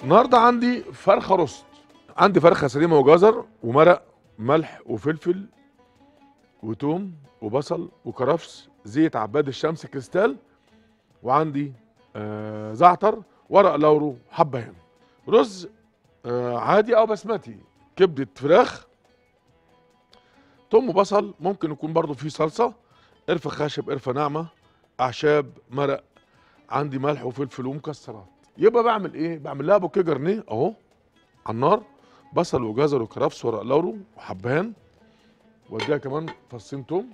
النهارده عندي فرخه رست عندي فرخه سليمه وجزر ومرق ملح وفلفل وتوم وبصل وكرفس زيت عباد الشمس كريستال وعندي آه زعتر ورق لورو حبهان رز آه عادي او بسمتي كبده فراخ توم وبصل ممكن يكون برضو فيه صلصه قرفه خشب قرفه ناعمه اعشاب مرق عندي ملح وفلفل ومكسرات يبقى بعمل ايه بعمل لها بوكيه جرنيه اهو على النار بصل وجزر وكرفس ورق لورو وحبهان واديها كمان فصين توم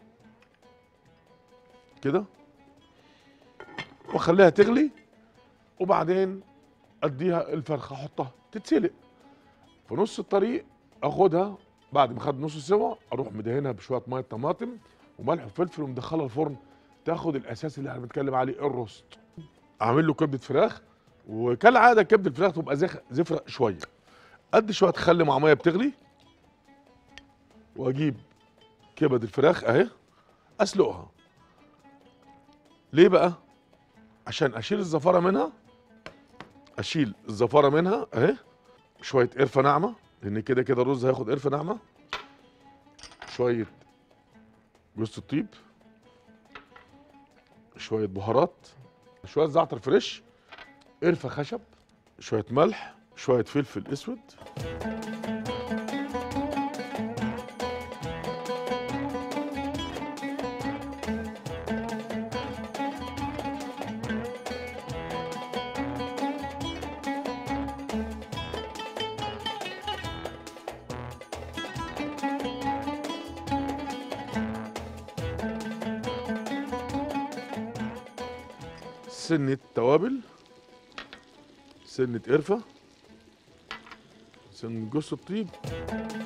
كده واخليها تغلي وبعدين اديها الفرخه احطها تتسلق في نص الطريق اخدها بعد ما خد نص سوا اروح مدهنها بشويه ميه طماطم وملح وفلفل ومدخلها الفرن تاخد الاساس اللي احنا بنتكلم عليه الروست اعمل له كبده فراخ وكالعاده كبده الفراخ تبقى زخ- زفره شويه ادي شويه خل مع ميه بتغلي واجيب كبد الفراخ اهي اسلقها ليه بقى عشان اشيل الزفاره منها اشيل الزفاره منها اهي شويه قرفه ناعمه لان كده كده الرز هياخد قرفه ناعمه شويه جوز الطيب شويه بهارات شويه زعتر فريش قرفه خشب شويه ملح شويه فلفل اسود سنة توابل سنة قرفة سن جوز الطيب